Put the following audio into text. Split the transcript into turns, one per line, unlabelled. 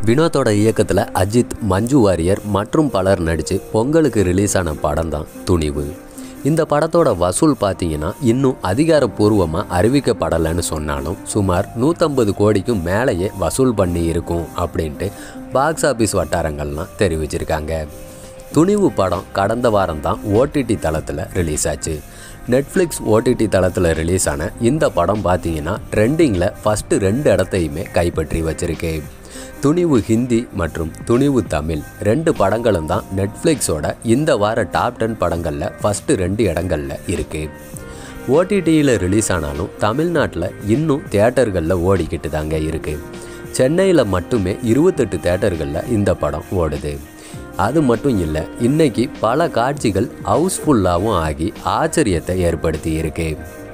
வினோத்தோட இயக்கத்தில் அஜித் மஞ்சு வாரியர் மற்றும் பலர் நடித்து பொங்கலுக்கு ரிலீஸ் ஆன படம் தான் துணிவு இந்த படத்தோட வசூல் பார்த்தீங்கன்னா இன்னும் அதிகாரப்பூர்வமாக அறிவிக்கப்படலைன்னு சொன்னாலும் சுமார் நூற்றம்பது கோடிக்கும் மேலேயே வசூல் பண்ணி இருக்கும் அப்படின்ட்டு பாக்ஸ் ஆஃபீஸ் வட்டாரங்கள்லாம் தெரிவிச்சிருக்காங்க துணிவு படம் கடந்த வாரம் தான் ஓடிடி தளத்தில் ரிலீஸ் ஆச்சு நெட்ஃப்ளிக்ஸ் ஓடிடி தளத்தில் ரிலீஸ் ஆன இந்த படம் பார்த்தீங்கன்னா ட்ரெண்டிங்கில் ஃபஸ்ட்டு ரெண்டு இடத்தையுமே கைப்பற்றி வச்சிருக்கு துணிவு ஹிந்தி மற்றும் துணிவு தமிழ் ரெண்டு படங்களும் தான் நெட்ஃப்ளிக்ஸோட இந்த வார டாப் டென் படங்களில் ஃபஸ்ட்டு ரெண்டு இடங்களில் இருக்குது ஓடிடியில் ரிலீஸ் ஆனாலும் தமிழ்நாட்டில் இன்னும் தேட்டர்களில் ஓடிக்கிட்டு தாங்க இருக்குது சென்னையில் மட்டுமே இருபத்தெட்டு தேட்டர்களில் இந்த படம் ஓடுது அது மட்டும் இல்லை இன்னைக்கு பல காட்சிகள் ஹவுஸ்ஃபுல்லாகவும் ஆகி ஆச்சரியத்தை ஏற்படுத்தி இருக்கு